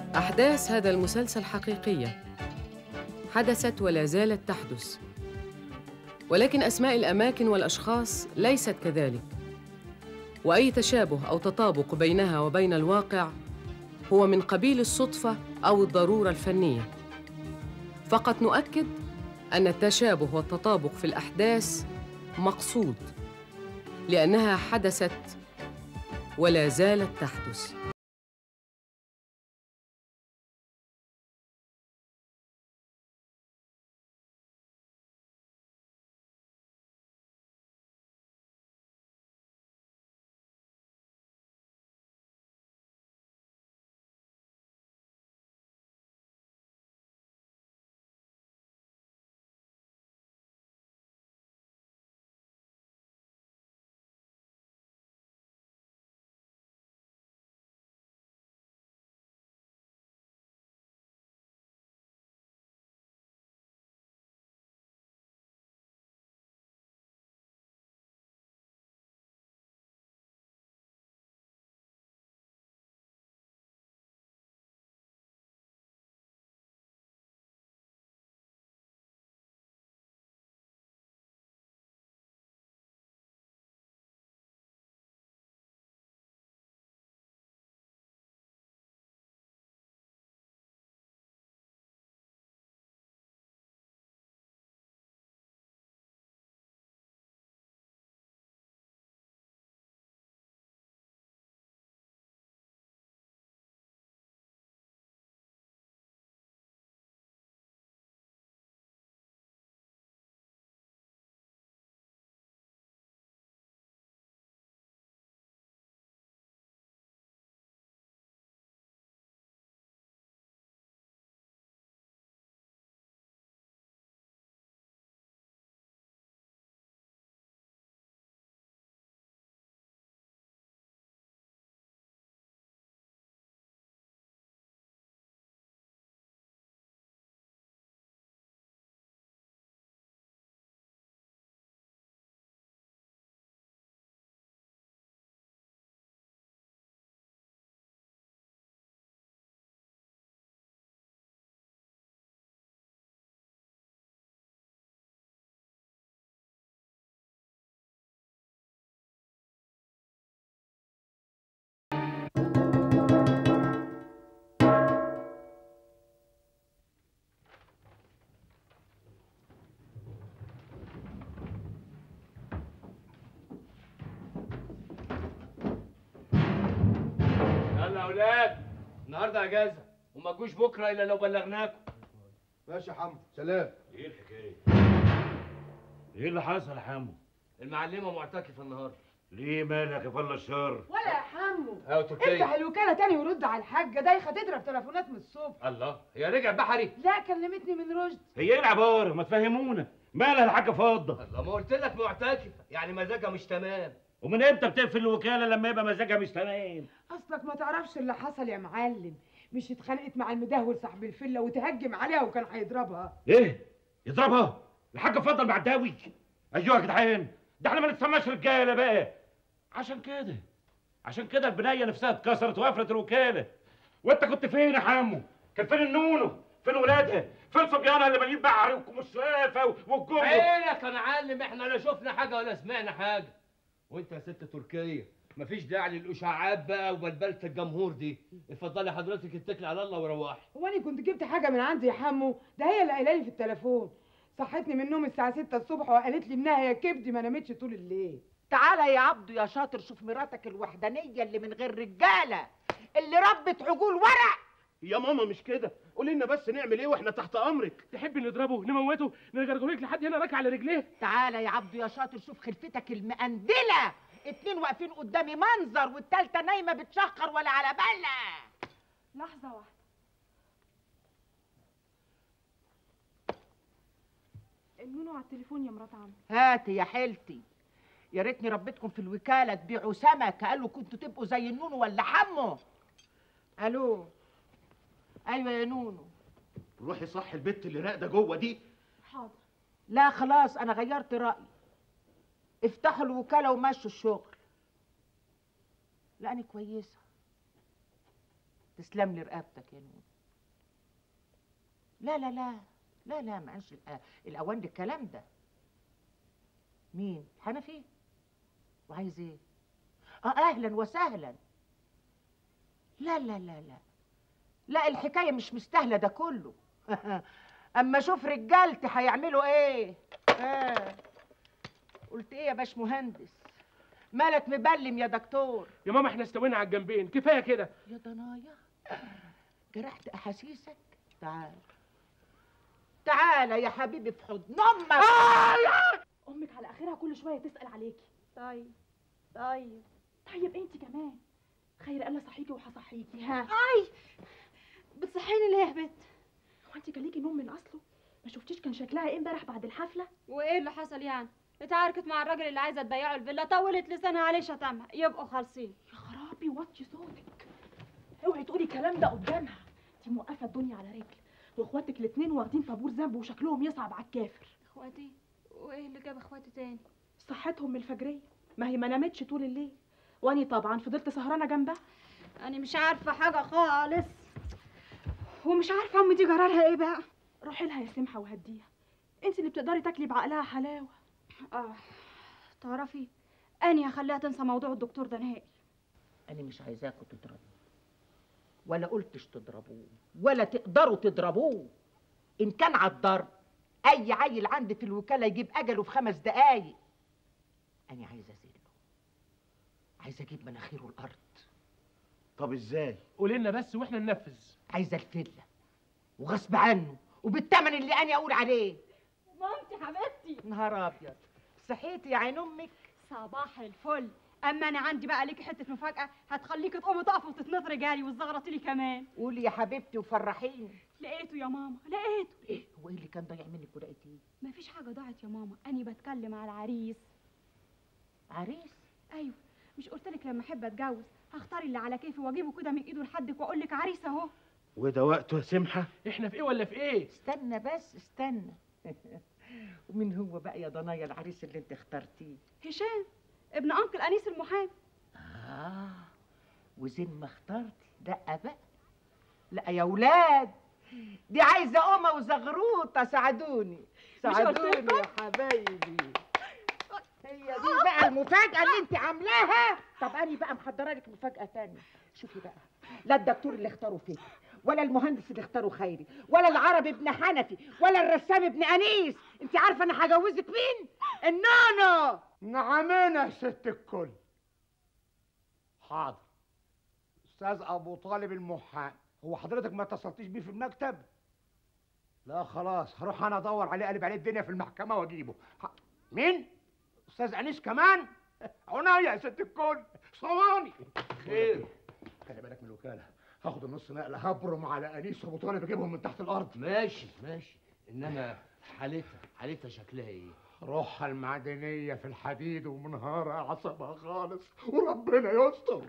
أحداث هذا المسلسل حقيقية حدثت ولا زالت تحدث ولكن أسماء الأماكن والأشخاص ليست كذلك وأي تشابه أو تطابق بينها وبين الواقع هو من قبيل الصدفة أو الضرورة الفنية فقط نؤكد أن التشابه والتطابق في الأحداث مقصود لأنها حدثت ولا زالت تحدث يلا يا اولاد النهارده اجازه وما تجوش بكره الا لو بلغناكم ماشي يا حمو سلام ايه الحكايه ايه اللي حصل يا حمو؟ المعلمه معتكفه النهارده ليه مالك يا فلا الشر؟ ولا يا حمو ايوه افتح تركيا الوكاله تاني ورد على الحاجه دايخه تضرب تليفونات من الصبح الله هي رجع بحري لا كلمتني من رشد هي ايه العباره؟ ما تفهمونا مالها الحاجه فاضه؟ الله ما قلت لك معتكفه يعني مزاجها مش تمام ومن امتى بتقفل الوكاله لما يبقى مزاجها مش تمام؟ اصلك ما تعرفش اللي حصل يا معلم مش اتخانقت مع المدهول صاحب الفيلا وتهجم عليها وكان هيضربها ايه؟ يضربها؟ الحاجه فاضل معداوي ايوه يا جدعان ده احنا ما نتسماش رجاله بقى عشان كده عشان كده البنايه نفسها اتكسرت وقفلت الوكاله وانت كنت فين يا حمو؟ كان فين النونو؟ فين ولادها؟ فين صبيانها اللي مالين بحر والشوافه والجمله؟ عينك يا معلم احنا لا شفنا حاجه ولا سمعنا حاجه وانت يا ست تركيا مفيش داعي للاشاعات بقى وبلبله الجمهور دي اتفضلي حضرتك اتكلي على الله وروحي هو انا كنت جبت حاجه من عندي يا حمو ده هي اللي قايله لي في التليفون صحتني من النوم الساعه 6 الصبح وقالت لي انها يا كبدي ما نامتش طول الليل تعالى يا عبدو يا شاطر شوف مراتك الوحدانية اللي من غير رجالة اللي ربت عجول ورق يا ماما مش كده قولي لنا بس نعمل ايه واحنا تحت امرك تحبي نضربه نموته نجرجرك لحد هنا راكع على رجليه تعالى يا عبدو يا شاطر شوف خلفتك المقندلة اتنين واقفين قدامي منظر والتالتة نايمة بتشخر ولا على بالها لحظة واحدة النونو على التليفون يا مرات عم هاتي يا حيلتي يا ريتني ربيتكم في الوكالة تبيعوا سمك قالوا كنتوا تبقوا زي النونو ولا حمو الو ايوه يا نونو روحي صح البت اللي راقده جوه دي حاضر لا خلاص انا غيرت رايي افتحوا الوكاله ومشوا الشغل لا انا كويسه تسلم لي رقبتك يا نون لا لا لا لا لا ما عادش الأ- الاوان الكلام ده مين حنفي وعايز ايه اه اهلا وسهلا لا لا لا لا لا الحكايه مش مستاهله ده كله اما اشوف رجالتي هيعملوا ايه آه. قلت ايه يا باش مهندس مالك مبلم يا دكتور يا ماما احنا استوينا على الجنبين كفايه كده يا ضنايا جرحت احاسيسك تعال تعال يا حبيبي في حضن امك امك على اخرها كل شويه تسال عليكي طيب طيب طيب انت كمان خير قال صحيكي وهصحيكي ها اي بتصحيني ليه يا بت هو انت كان ليكي نوم من اصله ما شفتيش كان شكلها ايه امبارح بعد الحفله وايه اللي حصل يعني اتعاركت مع الراجل اللي عايزه تبيعه الفيلا طولت لسانها عليه شتمها يبقوا خالصين يا خرابي وطي صوتك اوعي تقولي الكلام ده قدامها دي موقفه الدنيا على رجل واخواتك الاتنين واخدين طابور ذنب وشكلهم يصعب على الكافر اخواتي وايه اللي جاب اخواتي تاني صحتهم من الفجريه ما هي ما نامتش طول الليل واني طبعا فضلت سهرانه جنبها انا مش عارفه حاجه خالص ومش عارفه امي دي جرالها ايه بقى روحي لها يا سمحه وهديها انت اللي بتقدري تاكلي بعقلها حلاوه اه تعرفي اني هخليها تنسى موضوع الدكتور ده نهائي انا مش عايزاكوا تضربوا ولا قلتش تضربوه ولا تقدروا تضربوه ان كان على الضرب اي عيل عندي في الوكاله يجيب اجله في خمس دقايق انا عايزه ازله عايزه اجيب مناخيره الارض طب ازاي قولي لنا بس واحنا ننفذ عايزه الفله وغصب عنه وبالثمن اللي انا اقول عليه مامتي حبيبتي نهار ابيض صحيتي يا عين امك صباح الفل اما انا عندي بقى ليكي حته مفاجاه هتخليكي تقومي تقفي وتتنطري جاري وتزغرطي لي كمان قولي يا حبيبتي وفرحيني لقيته يا ماما لقيته ايه هو ايه اللي كان ضايع منك ولقيتيه مفيش حاجه ضاعت يا ماما اني بتكلم على العريس عريس ايوه مش قلت لك لما احب اتجوز هختار اللي على كيفي واجيبه كده من ايده لحدك واقول لك عريس اهو وده وقته يا سمحه احنا في ايه ولا في ايه استنى بس استنى ومين هو بقى يا ضنايا العريس اللي انت اخترتيه هشام ابن انكل انيس المحامي اه وزين ما اخترتي لا بقى لا يا ولاد دي عايزه قومه وزغروطه ساعدوني قلت ساعدوني يا حبايبي هي دي بقى المفاجأة اللي انت عاملاها طب أنا بقى محضرة لك مفاجأة تانية شوفي بقى لا الدكتور اللي اختاره فكري ولا المهندس اللي اختاره خيري ولا العربي ابن حنفي ولا الرسام ابن أنيس انت عارفة أنا هجوزك مين؟ النونو نعمين يا ست الكل حاضر استاذ ابو طالب المحامي هو حضرتك ما اتصلتيش بيه في المكتب لا خلاص هروح انا ادور عليه قلب عليه الدنيا في المحكمه واجيبه ح- مين استاذ انيس كمان عناية يا ست الكل صواني خير خلي بالك من الوكاله هاخد النص نقله هبرم على انيس وابو طالب اجيبهم من تحت الارض ماشي ماشي انما حالتها حالتها شكلها ايه روحها المعدنيه في الحديد ومنهارة عصبها خالص وربنا يستر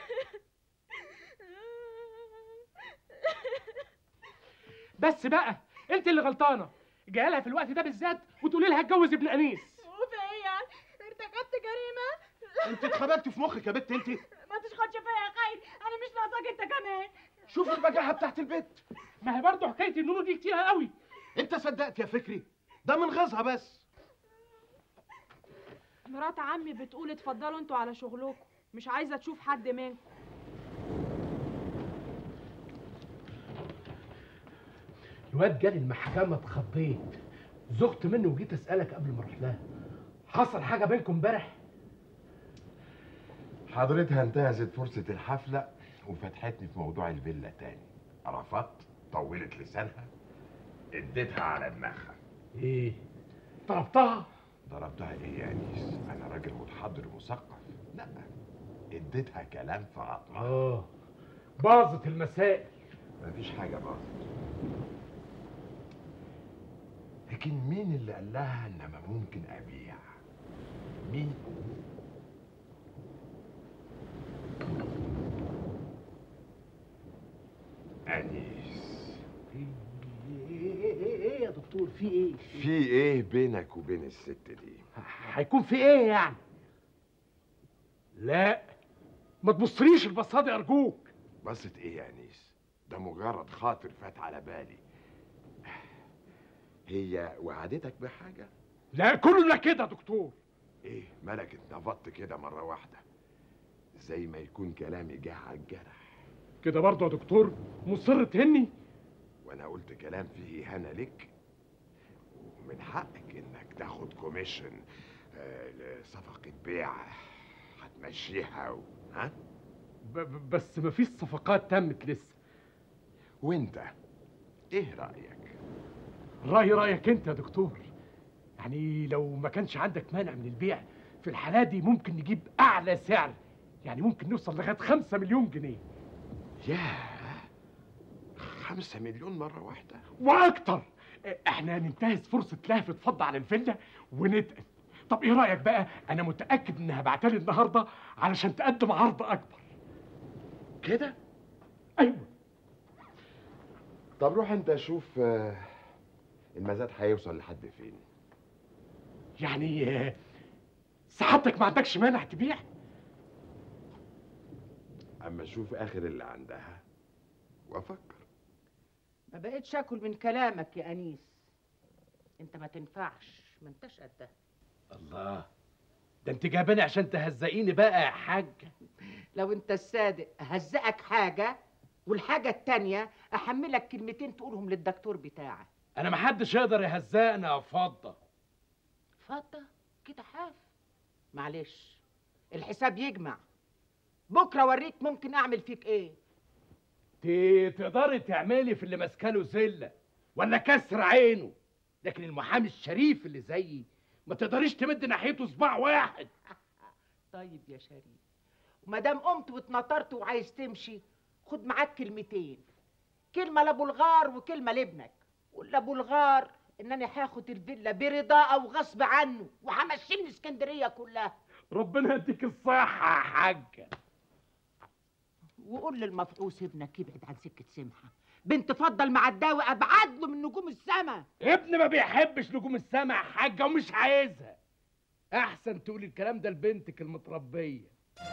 بس بقى انت اللي غلطانه جايه لها في الوقت ده بالذات وتقولي لها اتجوز ابن انيس وفي ايه يعني ارتكبت جريمه انت اتخبلت في مخك يا بت انت ما تشخدش فيا يا خير انا مش ناقصاك انت كمان شوف البجاحه بتاعت البت ما هي برضه حكايه النونو دي كتيره قوي انت صدقت يا فكري ده من غيظها بس مرات عمي بتقول اتفضلوا انتوا على شغلكم مش عايزه تشوف حد منكم الواد جالي المحكمة اتخضيت زغت منه وجيت اسألك قبل ما اروح لها حصل حاجة بينكم امبارح؟ حضرتها انتهزت فرصة الحفلة وفتحتني في موضوع الفيلا تاني رفضت طولت لسانها اديتها على دماغها ايه؟ ضربتها؟ ضربتها ايه يا انيس انا راجل متحضر مثقف لا اديتها كلام في عظمها اه باظت المسائل مفيش حاجة باظت لكن مين اللي قال لها انما ممكن ابيع مين انيس ايه ايه ايه ايه يا دكتور في ايه في ايه بينك وبين الست دي هيكون في ايه يعني؟ لا ما تبصليش البصه دي ارجوك بصت ايه يا انيس ده مجرد خاطر فات على بالي هي وعدتك بحاجه لا كله كده يا دكتور ايه مالك اتنفضت كده مره واحده زي ما يكون كلامي جه على الجرح كده برضه يا دكتور مصر تهني وانا قلت كلام فيه اهانه لك ومن حقك انك تاخد كوميشن آه، لصفقه بيع هتمشيها و... ها ب- ب- بس مفيش صفقات تمت لسه وانت ايه رايك رأي رأيك انت يا دكتور يعني لو ما كانش عندك مانع من البيع في الحالة دي ممكن نجيب أعلى سعر يعني ممكن نوصل لغاية خمسة مليون جنيه ياه خمسة مليون مرة واحدة وأكتر احنا هننتهز فرصة لهفة فضة على الفيلا ونتقل طب ايه رأيك بقى انا متأكد انها بعتلي النهاردة علشان تقدم عرض اكبر كده ايوه طب روح انت شوف آه، المزاد هيوصل لحد فين يعني آه، سعادتك ما عندكش مانع تبيع اما اشوف اخر اللي عندها وافكر ما بقتش اكل من كلامك يا انيس انت ما تنفعش ما انتش قدها الله ده انت جايباني عشان تهزقيني بقى يا حاج لو انت الصادق هزقك حاجه والحاجه التانيه احملك كلمتين تقولهم للدكتور بتاعك انا محدش يقدر يهزقنا يا فضة فضه كده حاف معلش الحساب يجمع بكره اوريك ممكن اعمل فيك ايه ت- تقدري تعملي في اللي ماسكاله زله ولا كسر عينه لكن المحامي الشريف اللي زيي ما تقدريش تمد ناحيته صباع واحد طيب يا شريف وما دام قمت واتنطرت وعايز تمشي خد معاك كلمتين كلمه لابو الغار وكلمه لابنك قول لابو الغار ان انا هاخد الفيلا برضا او غصب عنه وهمشي من اسكندريه كلها ربنا يديك الصحه يا حاجه وقول للمفقوس ابنك يبعد عن سكه سمحه بنت فضل مع الداوي ابعد له من نجوم السما ابني ما بيحبش نجوم السما يا حاجه ومش عايزها احسن تقولي الكلام ده لبنتك المتربيه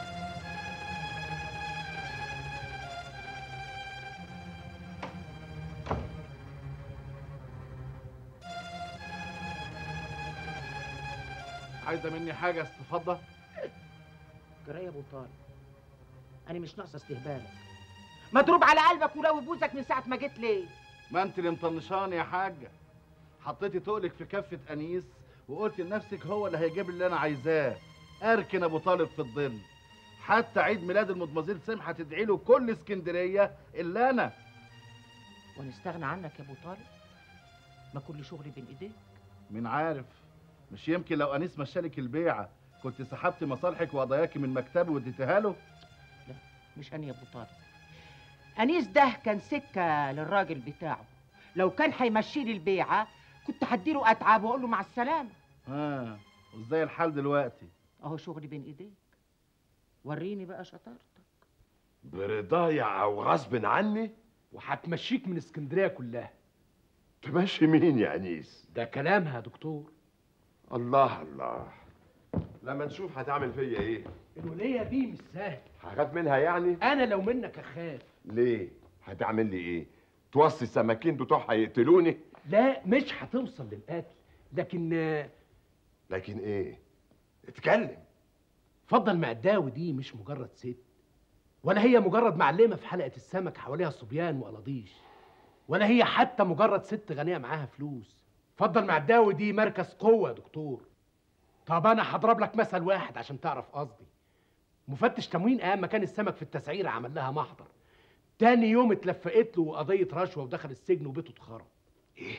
عايزه مني حاجه استفضه جرايه ابو طارق انا مش ناقصه استهبالك مضروب على قلبك ولو بوزك من ساعه ما جيت ليه ما انت اللي مطنشاني يا حاجه حطيتي تقلك في كفه انيس وقلت لنفسك هو اللي هيجيب لي اللي انا عايزاه اركن ابو طالب في الظل حتى عيد ميلاد المدمزيل سمحه تدعي له كل اسكندريه الا انا ونستغنى عنك يا ابو طارق ما كل شغلي بين ايديك مين عارف مش يمكن لو انيس مشالك البيعه كنت سحبت مصالحك وقضاياكي من مكتبي واديتها له مش انا يا ابو طارق انيس ده كان سكه للراجل بتاعه لو كان هيمشي لي البيعه كنت هديله اتعاب واقول له مع السلامه ها وازاي الحال دلوقتي اهو شغلي بين ايديك وريني بقى شطارتك برضايا او غصب عني وهتمشيك من اسكندريه كلها تمشي مين يا انيس ده كلامها يا دكتور الله الله لما نشوف هتعمل فيا ايه الوليه دي مش سهل هخاف منها يعني انا لو منك اخاف ليه هتعمل لي ايه توصي السماكين بتوعها يقتلوني لا مش هتوصل للقتل لكن آه، لكن ايه اتكلم فضل مقداوي دي مش مجرد ست ولا هي مجرد معلمه في حلقه السمك حواليها صبيان وقلاضيش ولا هي حتى مجرد ست غنيه معاها فلوس فضل معداوي دي مركز قوه يا دكتور طب انا هضرب لك مثل واحد عشان تعرف قصدي مفتش تموين ايام ما كان السمك في التسعير عمل لها محضر تاني يوم اتلفقت له قضيه رشوه ودخل السجن وبيته اتخرب ايه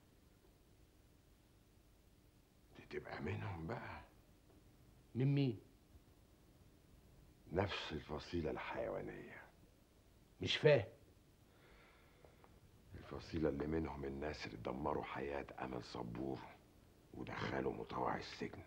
دي تبقى منهم بقى من مين نفس الفصيلة الحيوانية مش فاهم الفصيلة اللي منهم الناس اللي دمروا حياة أمل صبور ودخلوا مطوع السجن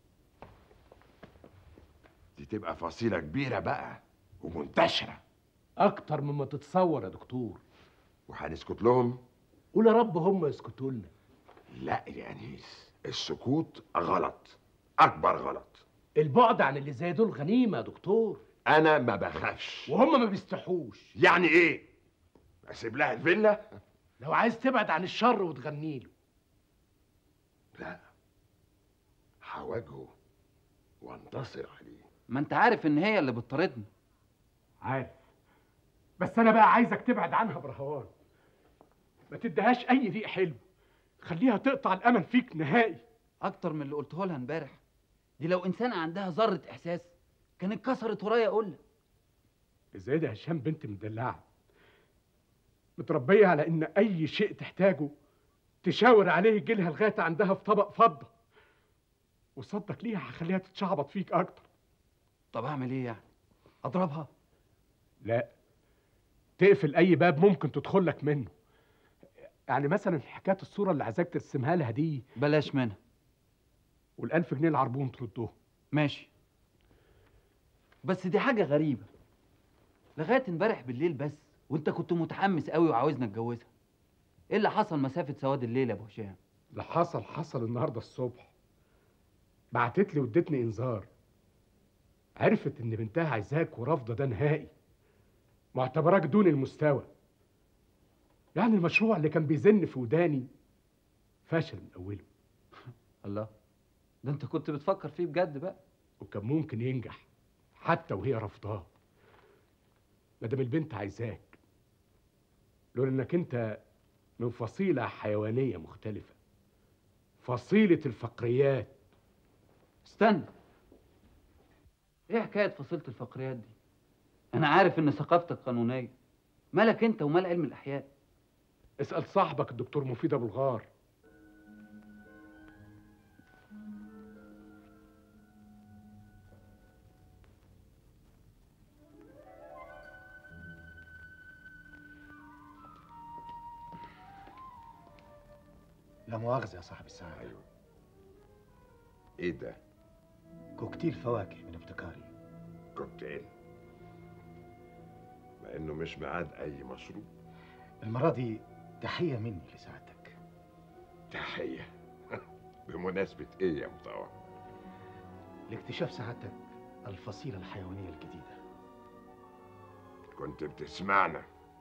دي تبقى فصيلة كبيرة بقى ومنتشرة اكتر مما تتصور يا دكتور وهنسكت لهم قول يا رب هم يسكتوا لنا لا يا أنيس السكوت غلط أكبر غلط البعد عن اللي زي دول غنيمه يا دكتور انا ما بخافش وهم ما بيستحوش يعني ايه اسيب لها الفيلا لو عايز تبعد عن الشر وتغني له لا هواجهه وانتصر عليه ما انت عارف ان هي اللي بتطاردنا عارف بس انا بقى عايزك تبعد عنها برهوان ما تديهاش اي ريق حلو خليها تقطع الامل فيك نهائي اكتر من اللي قلته لها امبارح دي لو انسانه عندها ذره احساس كانت كسرت ورايا اقول ازاي ده هشام بنت مدلعه متربيه على ان اي شيء تحتاجه تشاور عليه يجيلها لغايه عندها في طبق فضه وصدق ليها هخليها تتشعبط فيك اكتر طب اعمل ايه يعني اضربها لا تقفل اي باب ممكن تدخل لك منه يعني مثلا حكايه الصوره اللي عايزاك ترسمها لها دي بلاش منها والألف جنيه العربون تردهم ماشي بس دي حاجه غريبه لغايه امبارح بالليل بس وانت كنت متحمس قوي وعاوزنا اتجوزها ايه اللي حصل مسافه سواد الليل يا ابو هشام اللي حصل حصل النهارده الصبح بعتت لي وادتني انذار عرفت ان بنتها عايزاك ورافضه ده نهائي معتبراك دون المستوى يعني المشروع اللي كان بيزن في وداني فشل من اوله الله ده انت كنت بتفكر فيه بجد بقى وكان ممكن ينجح حتى وهي رافضاه مادام البنت عايزاك لولا انك انت من فصيلة حيوانية مختلفة فصيلة الفقريات استنى ايه حكايه فصيله الفقريات دي انا عارف ان ثقافتك قانونيه مالك انت ومال علم الاحياء اسأل صاحبك الدكتور مفيد ابو الغار لا مؤاخذة يا صاحب الساعة ايوه ايه ده كوكتيل فواكه من ابتكاري كوكتيل مع انه مش ميعاد اي مشروب المرة دي تحية مني لسعادتك تحية بمناسبة ايه يا مطوع لاكتشاف سعادتك الفصيلة الحيوانية الجديدة كنت بتسمعنا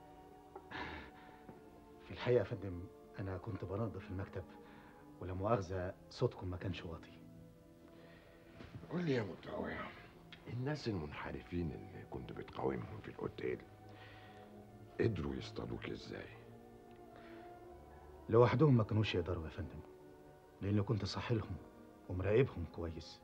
في الحقيقة يا فندم أنا كنت بنظف المكتب ولا مؤاخذة صوتكم ما كانش واطي قول لي يا مطوع الناس المنحرفين اللي كنت بتقاومهم في الاوتيل قدروا يصطادوك ازاي لوحدهم ما كانوش يقدروا يا فندم لأن كنت صاحلهم ومراقبهم كويس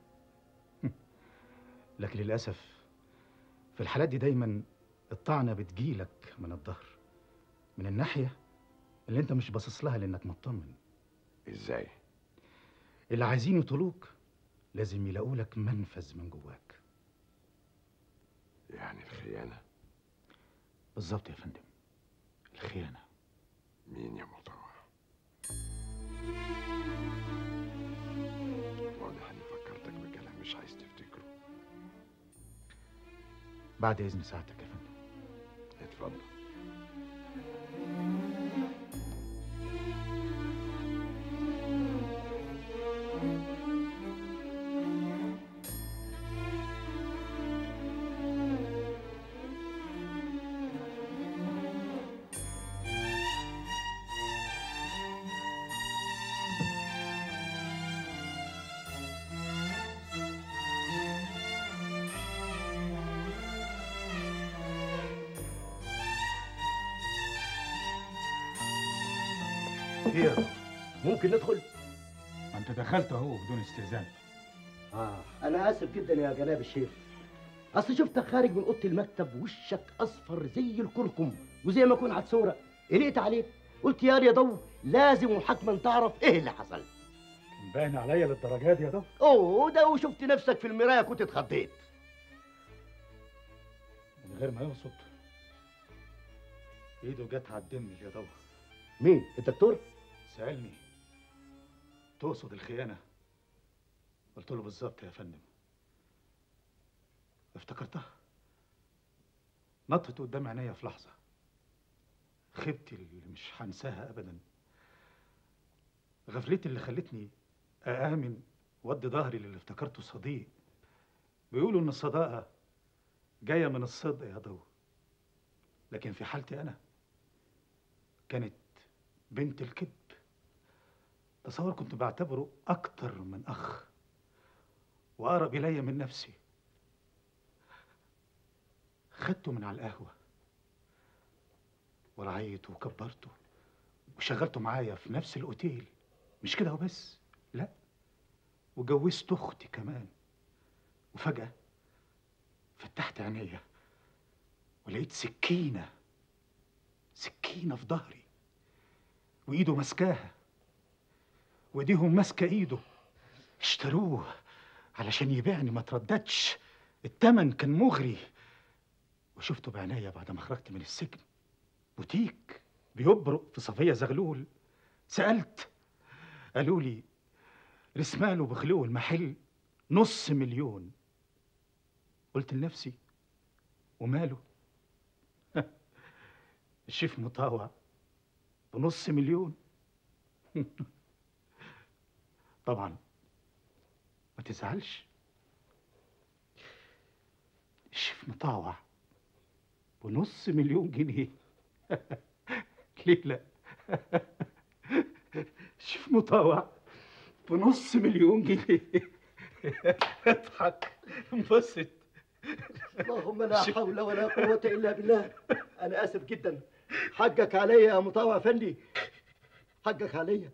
لكن للأسف في الحالات دي دايما الطعنة بتجيلك من الظهر من الناحية اللي انت مش باصص لها لانك مطمن ازاي اللي عايزين يطولوك لازم يلاقوا لك منفذ من جواك يعني الخيانة بالظبط يا فندم الخيانة مين يا مطوع واضح اني فكرتك بكلام مش عايز تفتكره بعد إذن ساعتك يا فندم اتفضل ايه يا ممكن ندخل؟ ما انت دخلت اهو بدون استئذان آه أنا آسف جدا يا جناب الشيخ أصل شفتك خارج من أوضة المكتب وشك أصفر زي الكركم وزي ما يكون عدسورة قلقت عليك قلت يا يا ضو لازم وحتما تعرف إيه اللي حصل كان باين عليا للدرجات دي يا ضو أوه ده وشفت نفسك في المراية كنت اتخضيت من غير ما يقصد ايده جت على الدم يا ضو مين الدكتور؟ سألني تقصد الخيانة قلت له بالظبط يا فندم افتكرتها نطت قدام عينيا في لحظة خيبتي اللي مش هنساها أبدا غفلتي اللي خلتني أآمن وأدي ظهري للي افتكرته صديق بيقولوا إن الصداقة جاية من الصدق يا ضو لكن في حالتي أنا كانت بنت الكذب تصور كنت بعتبره أكتر من أخ وأقرب إلي من نفسي خدته من على القهوة ورعيته وكبرته وشغلته معايا في نفس الأوتيل مش كده وبس لا وجوزت أختي كمان وفجأة فتحت عينيا ولقيت سكينة سكينة في ظهري وإيده ماسكاها وإيديهم ماسكة إيده اشتروه علشان يبيعني ما ترددش التمن كان مغري وشفته بعينيا بعد ما خرجت من السجن بوتيك بيبرق في صفية زغلول سألت قالوا لي رسماله بخلوه المحل نص مليون قلت لنفسي وماله الشيف مطاوع بنص مليون طبعا ما تزعلش الشيف مطاوع بنص مليون جنيه ليه لا الشيف مطاوع بنص مليون جنيه اضحك انبسط اللهم لا حول ولا قوة إلا بالله أنا آسف جدا حقك عليا يا مطاوع أفندي حقك عليا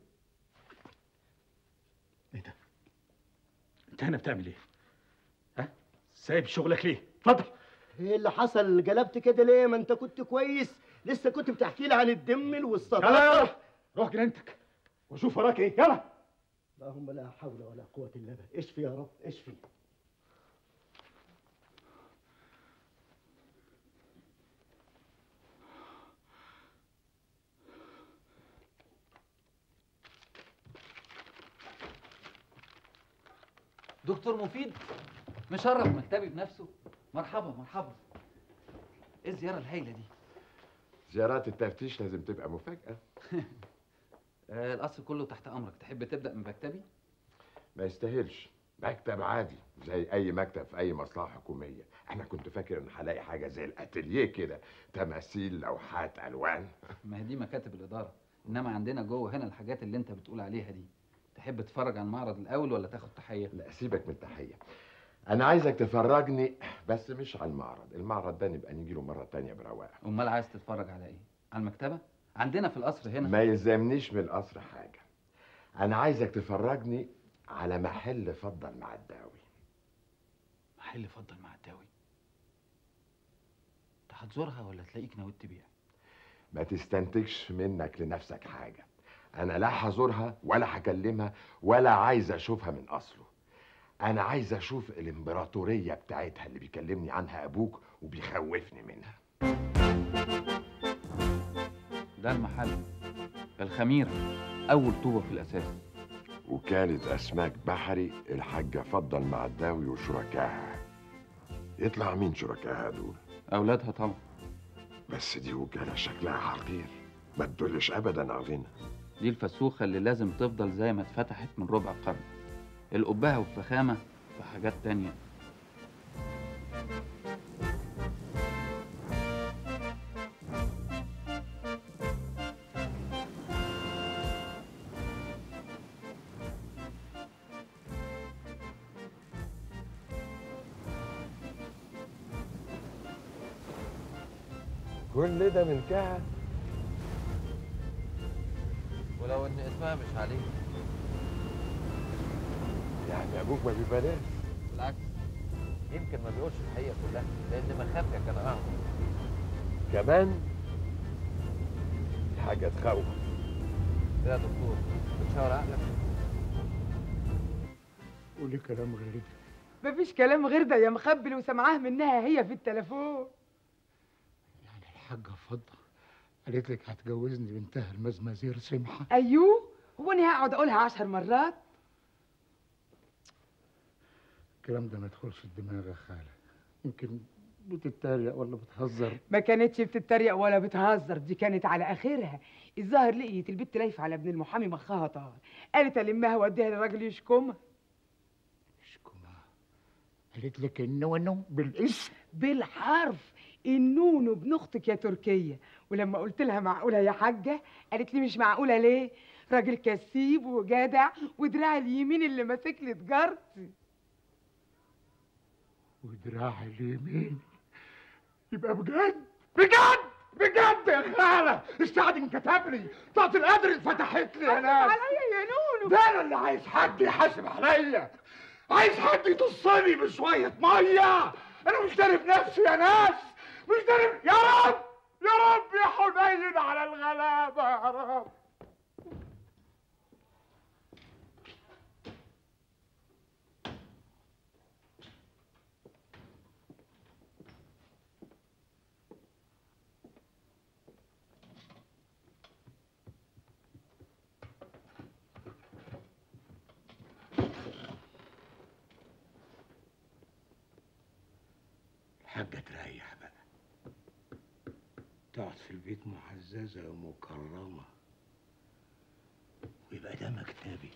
انت هنا بتعمل ايه؟ ها؟ سايب شغلك ليه؟ اتفضل ايه اللي حصل قلبت كده ليه ما انت كنت كويس لسه كنت بتحكي لي عن الدم والصداقة يلا يلا روح جنينتك وشوف وراك ايه يلا اللهم لا حول ولا قوة إلا بالله اشفي يا رب اشفي دكتور مفيد مشرف مكتبي بنفسه مرحبا مرحبا ايه الزياره الهايله دي زيارات التفتيش لازم تبقى مفاجأة آه القصر كله تحت امرك تحب تبدا من مكتبي ما يستاهلش مكتب عادي زي اي مكتب في اي مصلحه حكوميه انا كنت فاكر ان هلاقي حاجه زي الاتelier كده تماثيل لوحات الوان ما هي دي مكاتب الاداره انما عندنا جوه هنا الحاجات اللي انت بتقول عليها دي تحب تتفرج على المعرض الاول ولا تاخد تحيه لا سيبك من التحيه انا عايزك تفرجني بس مش على المعرض المعرض ده نبقى نيجي له مره تانية برواقه امال عايز تتفرج على ايه على المكتبه عندنا في القصر هنا ما يلزمنيش من القصر حاجه انا عايزك تفرجني على محل فضل مع الداوي محل فضل مع الداوي انت هتزورها ولا تلاقيك ناوي تبيع ما تستنتجش منك لنفسك حاجه انا لا هزورها ولا هكلمها ولا عايز اشوفها من اصله انا عايز اشوف الامبراطوريه بتاعتها اللي بيكلمني عنها ابوك وبيخوفني منها ده المحل الخميره اول طوبه في الاساس وكالة أسماك بحري الحاجة فضل مع الداوي وشركائها يطلع مين شركائها دول؟ اولادها طبعا بس دي وكالة شكلها حقير ما تدلش أبدا على غنى دي الفسوخه اللي لازم تفضل زي ما اتفتحت من ربع قرن القبهه والفخامه في حاجات تانية كل ده ملكها ولو ان اسمها مش عليك يعني ابوك ما بيبلاش بالعكس يمكن ما بيقولش الحقيقه كلها لان مخافيا كان اعظم كمان دي حاجه تخوف إيه يا دكتور بتشاور عقلك قولي كلام غير ده مفيش كلام غير ده يا مخبل وسمعاه منها هي في التليفون الحاجة فضة قالت لك هتجوزني بنتها المزمزير سمحة ايوه هو انا هقعد اقولها عشر مرات الكلام ده ما يدخلش الدماغ يا خالة يمكن بتتريق ولا بتهزر ما كانتش بتتريق ولا بتهزر دي كانت على اخرها الظاهر لقيت البت لايفه على ابن المحامي مخها طار قالت المها واديها للراجل يشكمها قالت لك النونو بالاسم بالحرف النونو ابن اختك يا تركيا ولما قلت لها معقوله يا حاجه قالت لي مش معقوله ليه راجل كسيب وجدع ودراع اليمين اللي ماسك لي تجارتي ودراع اليمين يبقى بجد بجد بجد يا خالة السعد انكتب لي طاقة القدر اتفتحت لي يا ناس عليا يا نونو ده انا اللي عايز حد يحاسب عليا عايز حد يتصني بشوية مية انا مش داري بنفسي يا ناس مش داري يا رب يا رب يا حنين على الغلابة يا رب الحاجة تريح بقى تقعد في البيت معززة ومكرمة ويبقى ده مكتبي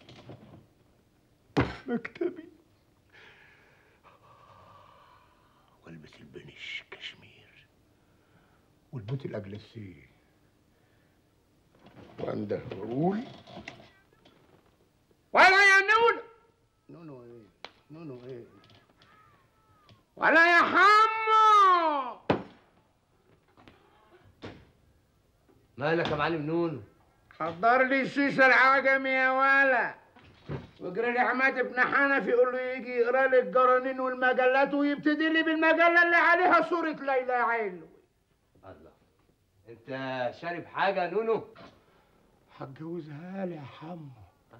مكتبي والبس البنش كشمير والبوت الاجلسيه وانده واقول ولا يا نونو نونو ايه نونو ايه ولا يا حمو مالك يا معلم نونو حضر لي الشيشه العجمي يا ولا واجري لي عماد ابن حنفي يقول له يجي يقرا لي الجرانين والمجلات ويبتدي لي بالمجله اللي عليها صوره ليلى علو الله انت شارب حاجه يا نونو هتجوزها لي يا حمو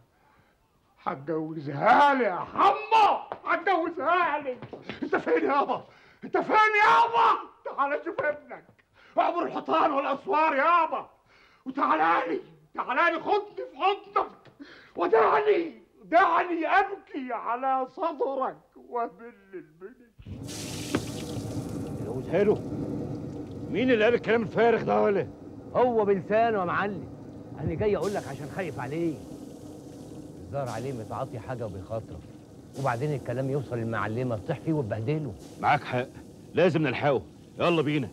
هتجوزها لي يا حمو هتجوزها لي انت فين يابا انت فين يابا تعال شوف ابنك اعبر الحيطان والاسوار يابا وتعالى لي تعالى لي خدني في حضنك ودعني دعني ابكي على صدرك وابل البنت جوزها له مين اللي قال الكلام الفارغ ده ولا هو بلسانه يا معلم انا جاي اقول لك عشان خايف عليه الظاهر عليه متعاطي حاجه وبيخاطرف وبعدين الكلام يوصل للمعلمه تطيح فيه وتبهدله معاك حق لازم نلحقه يلا بينا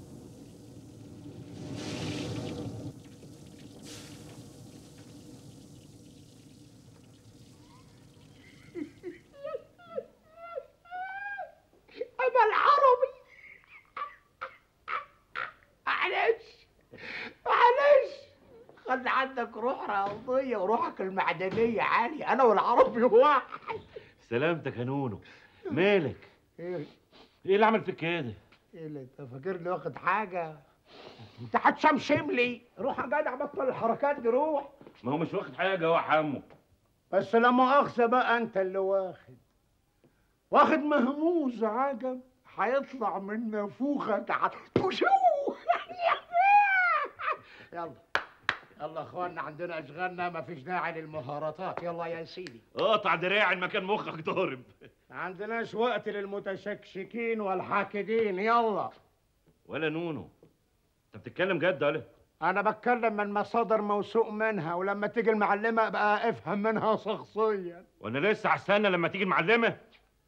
أبا العربي معلش معلش خلي عندك روح رياضية وروحك المعدنية عالية أنا والعربي واحد سلامتك يا نونو مالك إيه ايه اللي عمل فيك كده إيه اللي أنت فاكرني واخد حاجة؟ أنت هتشمشم لي روح يا جدع بطل الحركات دي روح ما هو مش واخد حاجه هو حمو بس لا مؤاخذة بقى أنت اللي واخد واخد مهموز عجب هيطلع من نافوخك هتشو يلا يلا يا اخوانا عندنا اشغالنا مفيش داعي للمهاراتات يلا يا سيدي اقطع دراعي المكان مخك ضارب ما عندناش وقت للمتشكشكين والحاكدين يلا ولا نونو انت بتتكلم جد ولا انا بتكلم من مصادر موثوق منها ولما تيجي المعلمه ابقى افهم منها شخصيا وانا لسه هستنى لما تيجي المعلمه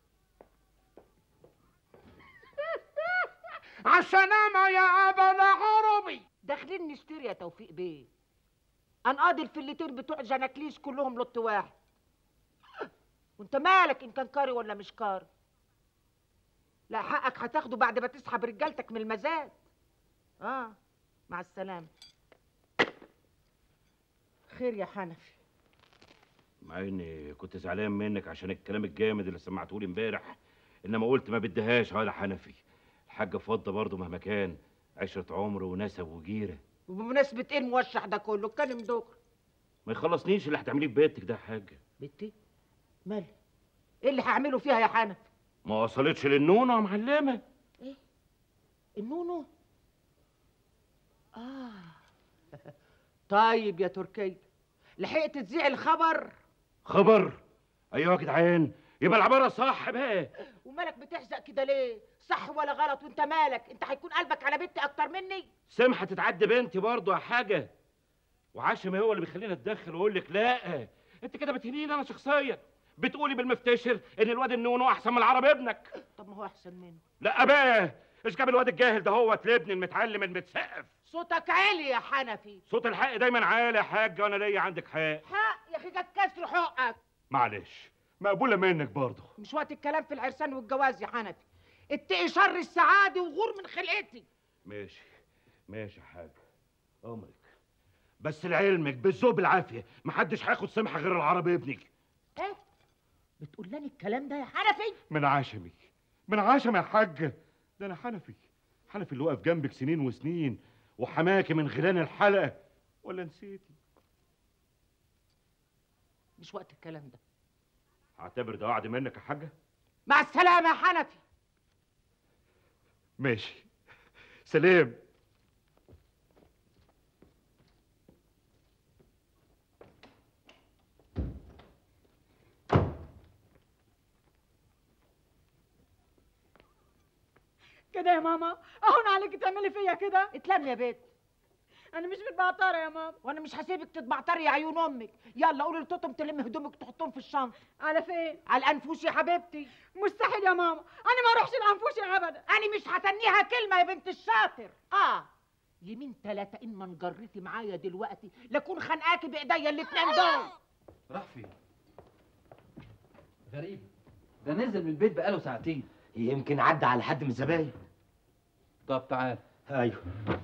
عالسلامة يا ابا العربي داخلين نشتري يا توفيق بيه انقاضي الفلتين بتوع جناكليس كلهم لط واحد وانت مالك ان كان كاري ولا مش كاري لا حقك هتاخده بعد ما تسحب رجالتك من المزاد اه مع السلامه خير يا حنفي مع اني كنت زعلان منك عشان الكلام الجامد اللي سمعته لي امبارح انما قلت ما بدهاش ولا حنفي الحاجه فضه برضه مهما كان عشره عمر ونسب وجيره وبمناسبه ايه الموشح ده كله اتكلم دغري ما يخلصنيش اللي هتعمليه في بيتك ده يا حاجه بنتي مالي ايه اللي هعمله فيها يا حنفي ما وصلتش للنونه يا معلمه النونو اه طيب يا تركي لحقت تذيع الخبر خبر ايوه يا جدعان يبقى العباره صح بقى ومالك بتحزق كده ليه صح ولا غلط وانت مالك انت هيكون قلبك على بنتي اكتر مني سمحه تتعدى بنتي برضه يا حاجه وعشم هو اللي بيخليني اتدخل واقول لك لا انت كده بتهينيني انا شخصيا بتقولي بالمفتشر ان الواد النونو احسن من العرب ابنك طب ما هو احسن منه لا بقى ايش جاب الواد الجاهل ده هو لابني المتعلم المتسقف صوتك عالي يا حنفي صوت الحق دايما عالي يا حاج وانا ليا عندك حق حق يا اخي جت كسر حقك معلش مقبوله منك برضه مش وقت الكلام في العرسان والجواز يا حنفي اتقي شر السعادة وغور من خلقتي ماشي ماشي يا حاج امرك بس لعلمك بالذوق بالعافيه محدش هياخد سمحه غير العرب ابنك ايه بتقول لي الكلام ده يا حنفي من عشمي من عشمي يا حاج ده انا حنفي حنفي اللي واقف جنبك سنين وسنين وحماكي من غيلان الحلقه ولا نسيتي مش وقت الكلام ده هعتبر ده وعد منك يا حاجه مع السلامة يا حنفي ماشي سلام كده يا ماما اهون عليك تعملي فيا كده اتلم يا بيت انا مش متبعتره يا ماما وانا مش هسيبك تتبعتري يا عيون امك يلا قولي لتوتم تلم هدومك تحطهم في الشنطه على فين على الانفوش يا حبيبتي مستحيل يا ماما انا ما اروحش الانفوشي ابدا انا مش هتنيها كلمه يا بنت الشاطر اه يمين تلاتة ان ما انجرتي معايا دلوقتي لكون خانقاكي بايديا الاتنين دول راح فين غريب ده نزل من البيت بقاله ساعتين يمكن عدى على حد من الزباين طب تعال ايوه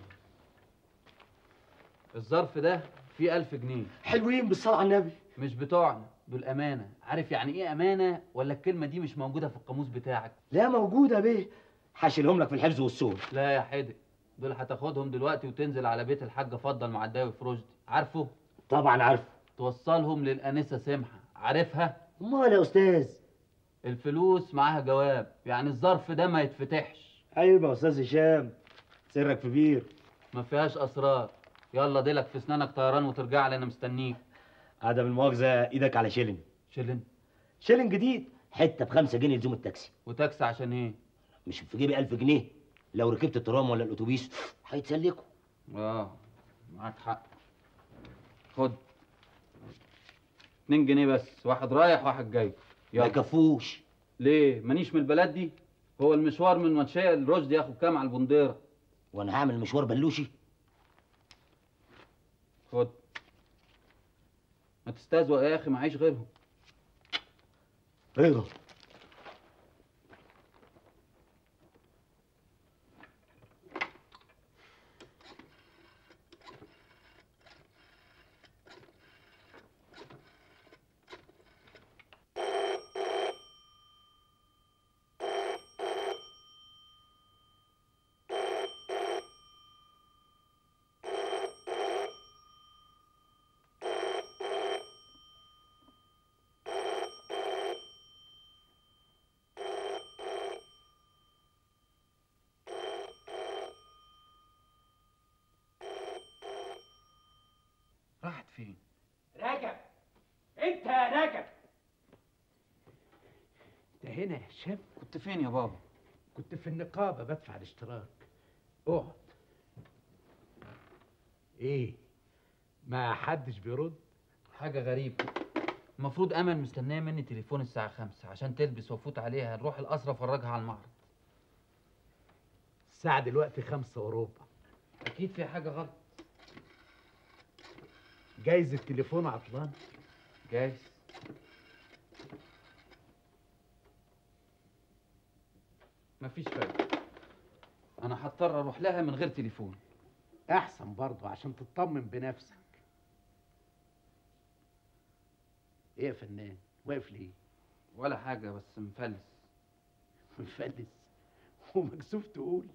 الظرف ده فيه ألف جنيه حلوين بالصلاة على النبي مش بتوعنا دول أمانة عارف يعني إيه أمانة ولا الكلمة دي مش موجودة في القاموس بتاعك لا موجودة بيه هشيلهم لك في الحفظ والسور لا يا حدق دول هتاخدهم دلوقتي وتنزل على بيت الحاج فضل معداوي في رشدي عارفه طبعا عارفه توصلهم للأنسة سمحة عارفها امال يا استاذ الفلوس معاها جواب يعني الظرف ده ما يتفتحش ايوه يا استاذ هشام سرك في بير ما فيهاش أسرار يلا ديلك في سنانك طيران وترجع لي أنا مستنيك عدم المؤاخذة ايدك على شيلن شيلن شيلن جديد حتة بخمسة جنيه لزوم التاكسي وتاكسي عشان إيه؟ مش في جيبي ألف جنيه لو ركبت الترام ولا الأتوبيس هيتسلكوا اه معاك حق خد اتنين جنيه بس واحد رايح واحد جاي ما يكفوش ليه مانيش من البلد دي هو المشوار من منشية لرشدي ياخد كام على البنديرة وانا هعمل مشوار بلوشي خد ما تستهزوا يا اخي معيش غيرهم رضا راحت فين رجب انت يا رجب انت هنا يا هشام كنت فين يا بابا كنت في النقابة بدفع الاشتراك اقعد ايه ما حدش بيرد حاجة غريبة المفروض امل مستنيه مني تليفون الساعة خمسة عشان تلبس وافوت عليها نروح القصر افرجها على المعرض الساعة دلوقتي خمسة اوروبا اكيد في حاجة غلط جايز التليفون عطلان جايز مفيش فايدة انا هضطر اروح لها من غير تليفون احسن برضه عشان تطمن بنفسك ايه يا فنان واقف ليه ولا حاجة بس مفلس مفلس ومكسوف تقول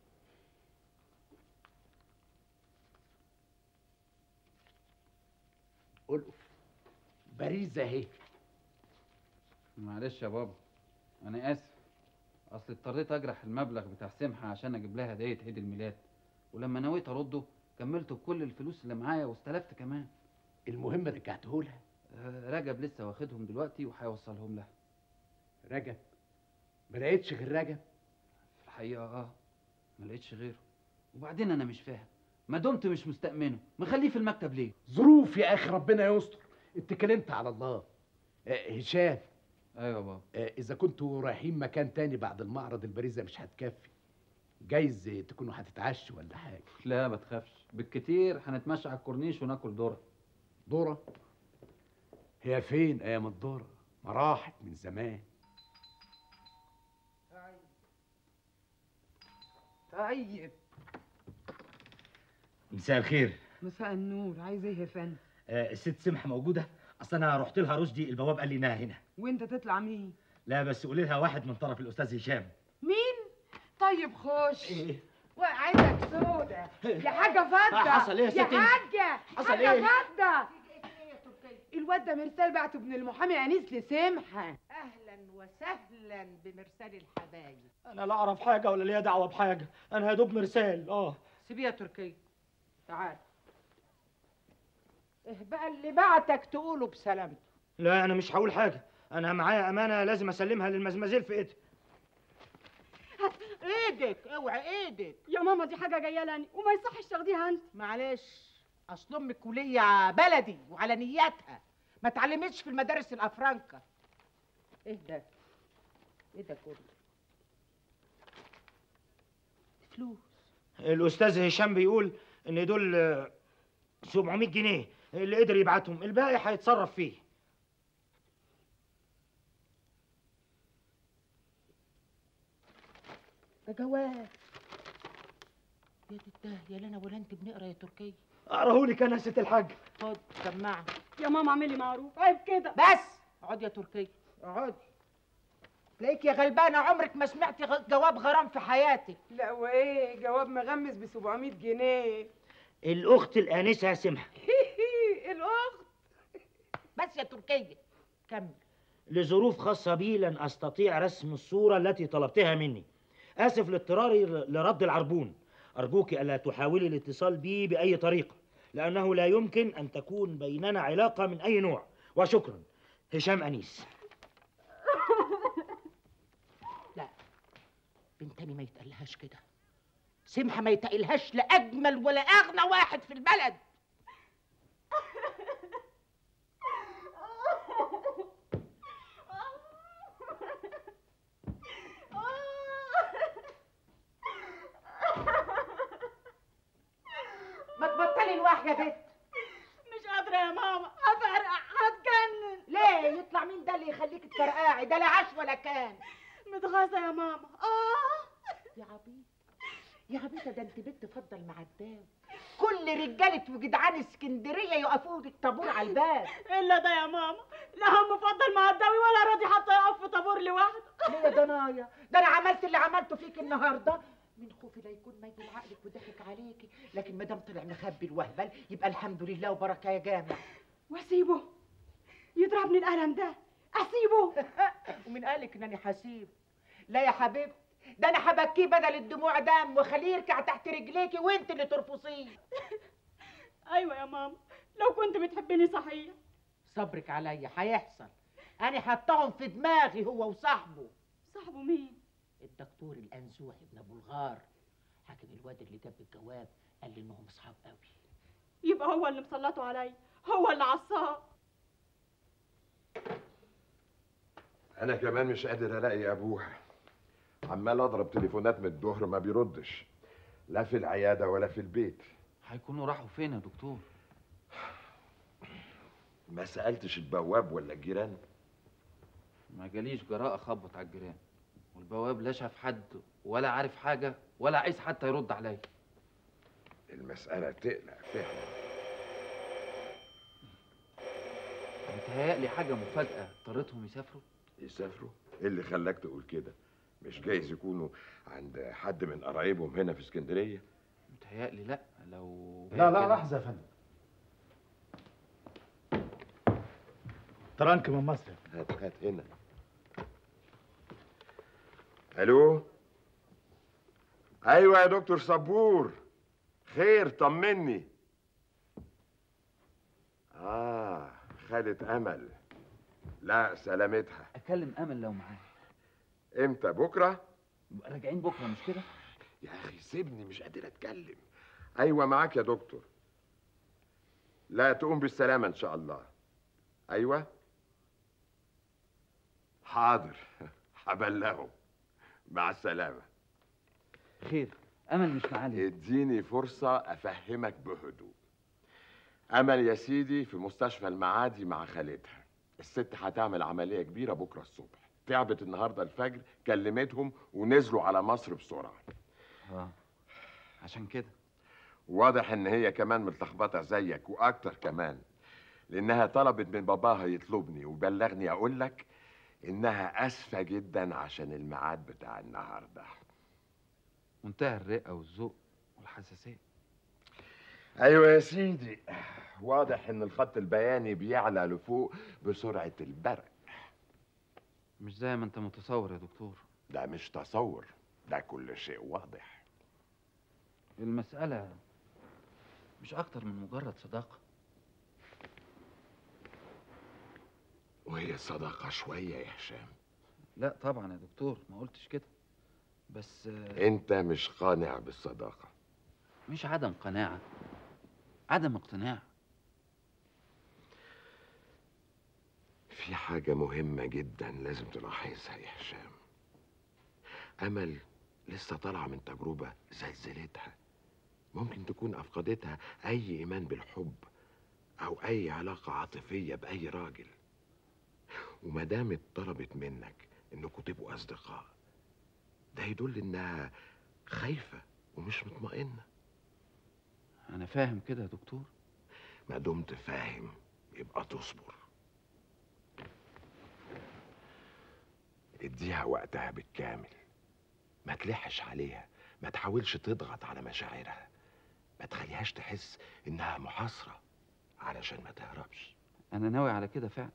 ألقف باريزة اهي معلش يا بابا انا اسف اصل اضطريت اجرح المبلغ بتاع سمحة عشان اجيب لها هدية عيد الميلاد ولما نويت ارده كملت بكل الفلوس اللي معايا واستلفت كمان المهم رجعته لها آه، رجب لسه واخدهم دلوقتي وهيوصلهم لها رجب ما لقيتش غير رجب في الحقيقة اه ما لقيتش غيره وبعدين انا مش فاهم ما دمت مش مستأمنه مخليه في المكتب ليه ظروف يا اخي ربنا يستر اتكلمت على الله آه، هشام ايوه يا بابا آه، اذا كنتوا رايحين مكان تاني بعد المعرض البريزه مش هتكفي جايز تكونوا هتتعشوا ولا حاجه لا ما تخافش بالكتير هنتمشى على الكورنيش وناكل ذره دورة هي فين ايام الدورة ما راحت من زمان طيب مساء الخير مساء النور عايز ايه يا فندم آه الست سمحة موجودة أصل أنا رحت لها رشدي البواب قال لي إنها هنا وانت تطلع مين لا بس قولي لها واحد من طرف الأستاذ هشام مين طيب خش وعندك سودا يا حاجة فضة حصل إيه يا يا ستي؟ حاجة حصل حاجة إيه؟ فضة الواد ده مرسال بعته ابن المحامي انيس لسمحة اهلا وسهلا بمرسال الحبايب انا لا اعرف حاجه ولا ليا دعوه بحاجه انا يا دوب مرسال اه سيبيه يا تركيا تعال ايه بقى اللي بعتك تقوله بسلامته لا انا مش هقول حاجه انا معايا امانه لازم اسلمها للمزمزيل في ايدي ايدك اوعى ايدك يا ماما دي حاجه جايه لاني وما يصحش تاخديها انت معلش اصل امك كليه بلدي وعلى نياتها ما اتعلمتش في المدارس الافرنكه ايه ده ايه ده كله فلوس الاستاذ هشام بيقول ان دول آه، 700 جنيه اللي قدر يبعتهم الباقي هيتصرف فيه ده جواب يا تتاه يا لنا ولا انت بنقرا يا تركيا اقراهولك انا يا ست الحاج خد سمعها يا ماما اعملي معروف عيب كده بس اقعدي يا تركيا اقعدي تلاقيك يا غلبانه عمرك ما سمعتي غ- جواب غرام في حياتك لا وايه جواب مغمس ب 700 جنيه الاخت الانسه سمحه الاخت بس يا تركيا كمل لظروف خاصه بي لن استطيع رسم الصوره التي طلبتها مني اسف لاضطراري ل- لرد العربون ارجوك الا تحاولي الاتصال بي باي طريقه لانه لا يمكن ان تكون بيننا علاقه من اي نوع وشكرا هشام انيس لا بنتني ما يتقلهاش كده سمحة ما يتقلهاش لأجمل ولا أغنى واحد في البلد ما تبطلي الواح يا بنت مش قادره يا ماما هفرقع هتجنن ليه يطلع مين ده اللي يخليك تفرقعي ده لا عاش ولا كان متغاظه يا ماما اه يا عبيط يا عبيطة ده انت بنت فضل معداوي كل رجالة وجدعان اسكندرية يقفوا لك طابور على الباب الا ده يا ماما لا هم مفضل معداوي ولا راضي حتى يقف في طابور لوحده ليه يا ضنايا ده انا عملت اللي عملته فيك النهارده من خوفي لا يكون ميل عقلك وضحك عليكي لكن ما دام طلع مخبي الوهبل يبقى الحمد لله وبركه يا جامع واسيبه يضربني القلم ده اسيبه ومن قالك انني حسيب لا يا حبيبتي ده انا هبكيه بدل الدموع دم وخليه يركع تحت رجليكي وانت اللي ترفصيه ايوه يا ماما لو كنت بتحبني صحيح صبرك عليا هيحصل انا حطاهم في دماغي هو وصاحبه صاحبه مين الدكتور الانزوحي ابن ابو الغار حكم الواد اللي جاب الجواب قال لي انهم اصحاب قوي يبقى هو اللي مسلطه عليا هو اللي عصاه انا كمان مش قادر الاقي ابوها عمال اضرب تليفونات من الظهر ما بيردش لا في العياده ولا في البيت هيكونوا راحوا فين يا دكتور ما سالتش البواب ولا الجيران ما جاليش جراءة اخبط على الجيران والبواب لا شاف حد ولا عارف حاجة ولا عايز حتى يرد عليا المساله تقلق فعلا متهيألي حاجة مفاجأة اضطرتهم يسافروا يسافروا ايه اللي خلاك تقول كده مش جايز يكونوا عند حد من قرايبهم هنا في اسكندريه متهيألي لا لو لا لا لحظة يا فندم ترانك من مصر هات هات هنا الو ايوه يا دكتور صبور خير طمني اه خدت امل لا سلامتها اكلم امل لو معايا امتى بكره راجعين بكره مش كده يا اخي سيبني مش قادر اتكلم ايوه معاك يا دكتور لا تقوم بالسلامه ان شاء الله ايوه حاضر هبلغهم مع السلامة خير امل مش معانا اديني فرصة افهمك بهدوء امل يا سيدي في مستشفى المعادي مع خالتها الست هتعمل عملية كبيرة بكرة الصبح تعبت النهاردة الفجر كلمتهم ونزلوا على مصر بسرعة اه عشان كده واضح ان هي كمان متلخبطة زيك واكتر كمان لانها طلبت من باباها يطلبني وبلغني اقول لك انها اسفة جدا عشان الميعاد بتاع النهارده منتهى الرقه والذوق والحساسيه ايوه يا سيدي واضح ان الخط البياني بيعلى لفوق بسرعة البرق مش زي ما انت متصور يا دكتور ده مش تصور ده كل شيء واضح المساله مش اكتر من مجرد صداقه وهي الصداقة شوية يا هشام لا طبعا يا دكتور ما قلتش كده بس آه، انت مش قانع بالصداقة مش عدم قناعه عدم اقتناع في حاجة مهمة جدا لازم تلاحظها يا هشام أمل لسه طالعة من تجربة زلزلتها ممكن تكون أفقدتها أي إيمان بالحب أو أي علاقة عاطفية بأي راجل وما دامت طلبت منك إنكم تبقوا أصدقاء ده يدل إنها خايفة ومش مطمئنة انا فاهم كده يا دكتور ما دمت فاهم يبقى تصبر اديها وقتها بالكامل ما تلحش عليها ما تحاولش تضغط على مشاعرها ما تخليهاش تحس انها محاصرة علشان ما تهربش انا ناوي على كده فعلا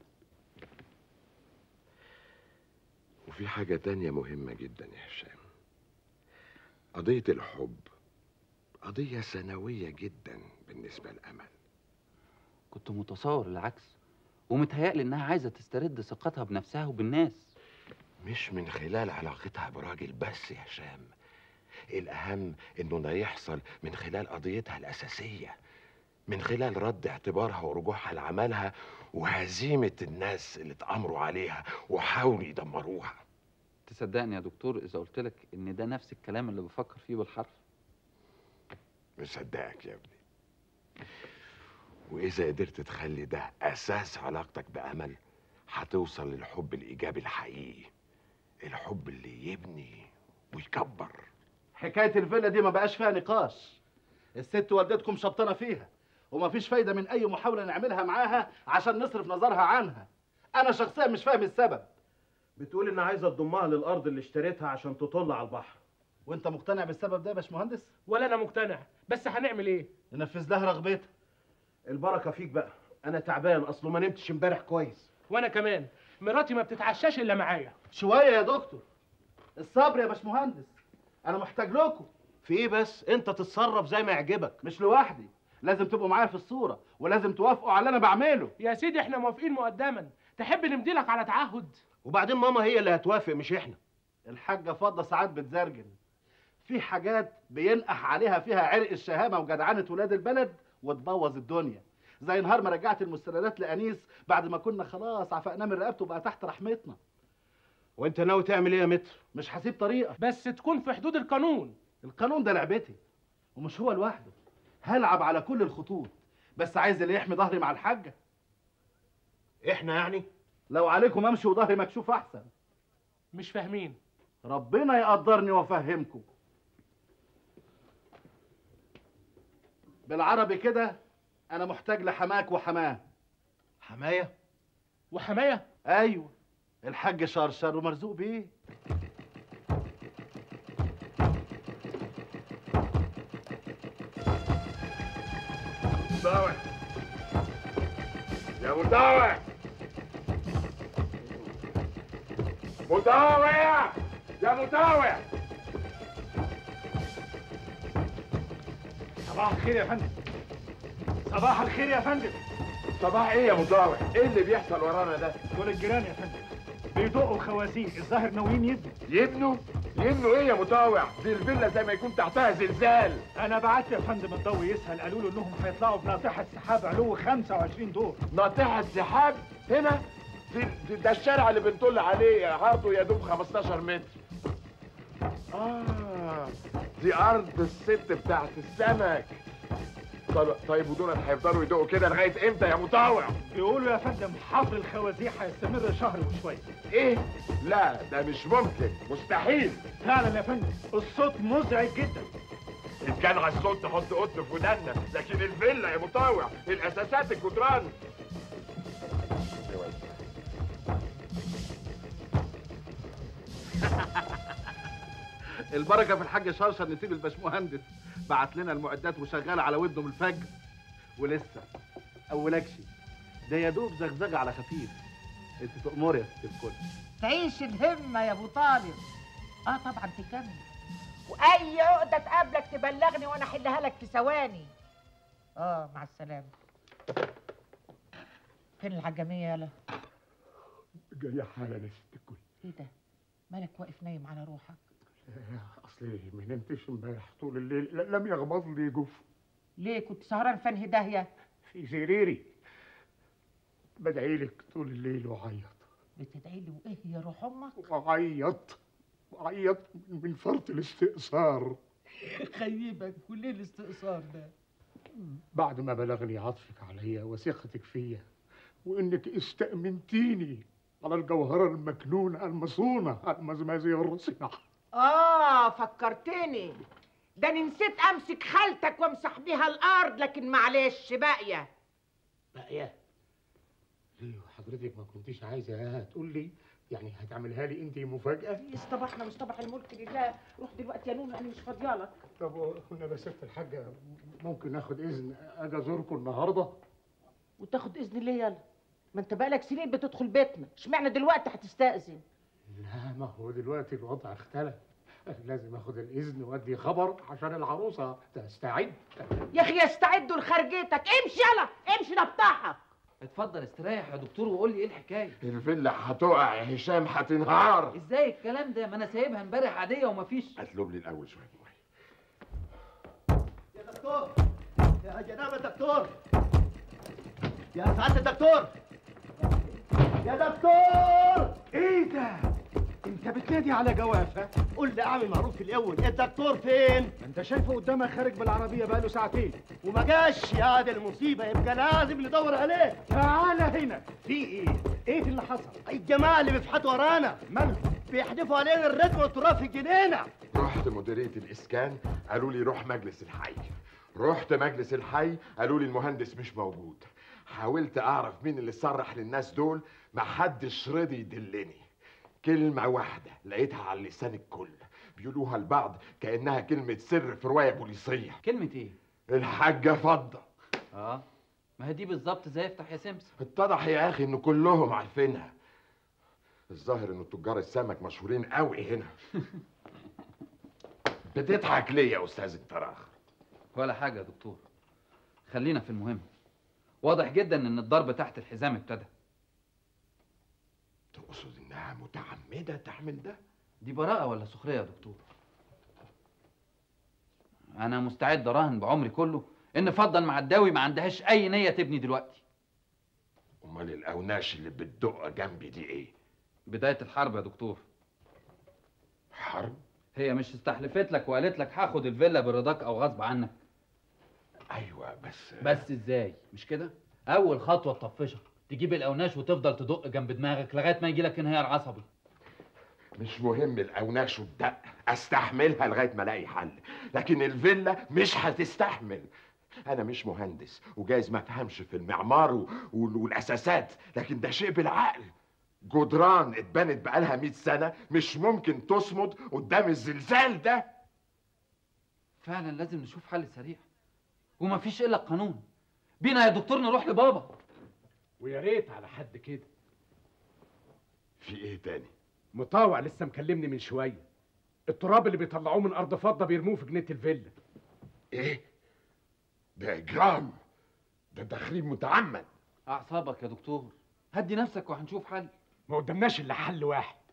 وفي حاجة تانية مهمة جدا يا هشام قضية الحب قضية ثانوية جدا بالنسبة لأمل كنت متصور العكس ومتهيألي انها عايزه تسترد ثقتها بنفسها وبالناس مش من خلال علاقتها براجل بس يا هشام الأهم إنه ده يحصل من خلال قضيتها الأساسية من خلال رد اعتبارها ورجوعها لعملها وهزيمة الناس اللي اتأمروا عليها وحاولوا يدمروها تصدقني يا دكتور اذا قلت لك ان ده نفس الكلام اللي بفكر فيه بالحرف مصدقك يا ابني وإذا قدرت تخلي ده أساس علاقتك بأمل هتوصل للحب الإيجابي الحقيقي الحب اللي يبني ويكبر حكايه الفيلا دي ما بقاش فيها نقاش الست والدتكم شبطانه فيها ومفيش فايده من اي محاوله نعملها معاها عشان نصرف نظرها عنها انا شخصيا مش فاهم السبب بتقول ان عايزه تضمها للارض اللي اشتريتها عشان تطل على البحر وانت مقتنع بالسبب ده يا باشمهندس ولا انا مقتنع بس هنعمل ايه ننفذ لها رغبتها البركه فيك بقى انا تعبان اصله ما نمتش امبارح كويس وانا كمان مراتي ما بتتعشاش الا معايا شويه يا دكتور الصبر يا باشمهندس انا محتاج لكم في ايه بس انت تتصرف زي ما يعجبك مش لوحدي لازم تبقوا معايا في الصوره ولازم توافقوا على اللي انا بعمله يا سيدي احنا موافقين مقدما تحب نمديلك على تعهد وبعدين ماما هي اللي هتوافق مش احنا الحاجه فضه ساعات بتزرجن في حاجات بينقح عليها فيها عرق الشهامه وجدعنه ولاد البلد وتبوظ الدنيا زي نهار ما رجعت المستندات لانيس بعد ما كنا خلاص عفقناه من رقبته بقى تحت رحمتنا وانت ناوي تعمل ايه يا متر مش هسيب طريقه بس تكون في حدود القانون القانون ده لعبتي ومش هو لوحده هلعب على كل الخطوط بس عايز اللي يحمي ظهري مع الحاجه احنا يعني لو عليكم امشي وظهري مكشوف احسن مش فاهمين ربنا يقدرني وافهمكم بالعربي كده انا محتاج لحماك وحماه حمايه وحمايه ايوه الحاج شرشر ومرزوق بيه مطاوع يا مطاوع مطاوع يا مطاوع صباح الخير يا فندم صباح الخير يا فندم صباح ايه يا مطاوع ايه اللي بيحصل ورانا ده دول الجيران يا فندم بيدقوا خوازيق الظاهر ناويين يبنوا يبنوا يبنوا ايه يا مطاوع دي الفيلا زي ما يكون تحتها زلزال انا بعت يا فندم الضوء يسهل قالوا له انهم هيطلعوا بناطحه سحاب علو 25 دور ناطحة سحاب هنا دي دي- ده الشارع اللي بنطل عليه عرضه يا دوب 15 متر اه دي ارض الست بتاعت السمك طيب طيب ودول هيفضلوا يدقوا كده لغايه امتى يا مطاوع بيقولوا يا فندم حفر الخوازيق هيستمر شهر وشويه ايه لا ده مش ممكن مستحيل فعلا يا فندم الصوت مزعج جدا ان كان على الصوت تحط قطن في ودنا لكن الفيلا يا مطاوع الاساسات الجدران البركه في الحاج شرشر نسيب الباشمهندس بعت لنا المعدات وشغاله على ودنه من الفجر ولسه اولكش ده يا دوب زغزغه على خفيف انت تأمري يا ست الكل تعيش الهمة يا أبو طالب آه طبعا تكمل وأي عقدة تقابلك تبلغني وأنا أحلها لك في ثواني آه مع السلامة فين الحجامية يالا؟ جاية حالا يا ست الكل إيه ده؟ مالك واقف نايم على روحك؟ اصلي ما نمتش امبارح طول الليل ل- لم يغمض لي جف ليه كنت سهران في انهي داهية؟ في سريري بدعي لك طول الليل وعيط بتدعي لي وإيه يا روح أمك؟ وعيط وعيط من فرط الاستئثار خيبك وليه الاستئثار ده؟ بعد ما بلغني عطفك عليا وثقتك فيا وانك استأمنتيني على الجوهرة المكنونة المصونة المزمازية والرصيعة آه فكرتني ده أنا نسيت أمسك خالتك وأمسح بيها الأرض لكن معلش باقية باقية ليه حضرتك ما كنتيش عايزة تقول لي يعني هتعملها لي انت مفاجأة اصطبحنا واصطبح الملك لله روح دلوقتي يا نونو أنا مش فاضيالك طب كنا بس ست الحاجة ممكن اخد اذن اجي ازوركم النهارده وتاخد إذن ليه يلا؟ ما أنت بقالك سنين بتدخل بيتنا اشمعنى دلوقتي هتستأذن؟ لا ما هو دلوقتي الوضع اختلف لازم اخد الاذن وادي خبر عشان العروسه تستعد يا أخي يستعدوا لخرجتك امشي يلا امشي نبطحك اتفضل استريح يا دكتور وقول لي ايه الحكايه الفيلا هتقع يا هشام هتنهار ازاي الكلام ده ما انا سايبها امبارح عاديه ومفيش اطلب لي الاول شويه يا دكتور يا جناب الدكتور يا سعادة الدكتور يا دكتور ايه ده؟ انت بتنادي على جوافه؟ قول لي اعمل معروف في الاول الدكتور فين؟ انت شايفه قدامك خارج بالعربيه بقاله ساعتين وما جاش يا دي المصيبه يبقى لازم ندور عليه تعالى هنا في ايه؟ ايه اللي حصل؟ الجماعه اللي بيفحطوا ورانا مالهم؟ بيحدفوا علينا الرتم والتراب في الجنينه رحت مديريه الاسكان قالوا لي روح مجلس الحي رحت مجلس الحي قالوا لي المهندس مش موجود حاولت اعرف مين اللي صرح للناس دول محدش رضي يدلني كلمة واحدة لقيتها على لسان الكل بيقولوها البعض كأنها كلمة سر في رواية بوليسية كلمه ايه الحاجة فضة اه ما هي دي بالظبط زي افتح يا سمسم اتضح يا اخي ان كلهم عارفينها الظاهر ان تجار السمك مشهورين قوي هنا بتضحك ليه يا استاذ التراخ ولا حاجه يا دكتور خلينا في المهم واضح جدا ان الضرب تحت الحزام ابتدى تقصد انها متعمدة تعمل ده دي براءه ولا سخريه يا دكتور انا مستعد اراهن بعمري كله ان فضل معداوي ما عندهاش اي نيه تبني دلوقتي امال الاوناش اللي بتدق جنبي دي ايه بدايه الحرب يا دكتور حرب هي مش استحلفت لك وقالت لك هاخد الفيلا برضاك او غصب عنك ايوه بس بس ازاي مش كده اول خطوه تطفشك تجيب الاوناش وتفضل تدق جنب دماغك لغايه ما يجي لك انهيار عصبي مش مهم الاوناش والدق استحملها لغايه ما الاقي حل لكن الفيلا مش هتستحمل انا مش مهندس وجايز ما افهمش في المعمار و- وال- والاساسات لكن ده شيء بالعقل جدران اتبنت بقالها 100 سنه مش ممكن تصمد قدام الزلزال ده فعلا لازم نشوف حل سريع ومفيش الا القانون بينا يا دكتور نروح لبابا ويا ريت على حد كده في ايه تاني مطاوع لسه مكلمني من شويه التراب اللي بيطلعوه من ارض فضه بيرموه في جنينه الفيلا ايه ده اجرام ده تخريب متعمد اعصابك يا دكتور هدي نفسك وهنشوف حل ما قدامناش الا حل واحد